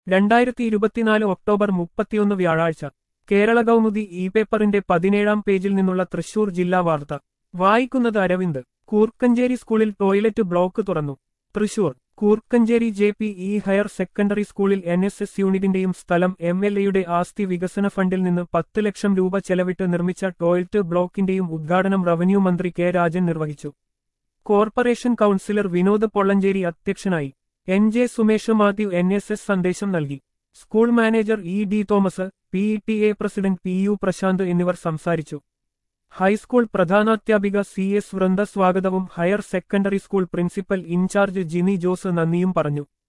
രണ്ടായിരത്തി ഇരുപത്തിനാല് ഒക്ടോബർ മുപ്പത്തിയൊന്ന് വ്യാഴാഴ്ച കേരള കൗമുദി ഇ പേപ്പറിന്റെ പതിനേഴാം പേജിൽ നിന്നുള്ള തൃശൂർ ജില്ലാ വാർത്ത വായിക്കുന്നത് അരവിന്ദ് കൂർക്കഞ്ചേരി സ്കൂളിൽ ടോയ്ലറ്റ് ബ്ലോക്ക് തുറന്നു Thrissur Koorkkanchery J P E higher secondary സ്കൂളിൽ എൻ എസ് എസ് യൂണിറ്റിന്റെയും സ്ഥലം എം എൽ എയുടെ ആസ്തി വികസന ഫണ്ടിൽ നിന്ന് പത്ത് ലക്ഷം രൂപ ചെലവിട്ട് നിർമ്മിച്ച ടോയ്ലറ്റ് ബ്ലോക്കിന്റെയും ഉദ്ഘാടനം റവന്യൂ മന്ത്രി കെ രാജൻ നിർവഹിച്ചു കോർപ്പറേഷൻ കൌൺസിലർ വിനോദ് പൊള്ളഞ്ചേരി അധ്യക്ഷനായി N J Sumesh Mathew N S S സന്ദേശം നൽകി school manager E D Thomas P E T A president P U Prashanth എന്നിവർ സംസാരിച്ചു ഹൈസ്കൂൾ പ്രധാനാധ്യാപിക സി എസ് വൃന്ദ സ്വാഗതവും higher secondary school principal in charge Jini Jose നന്ദിയും പറഞ്ഞു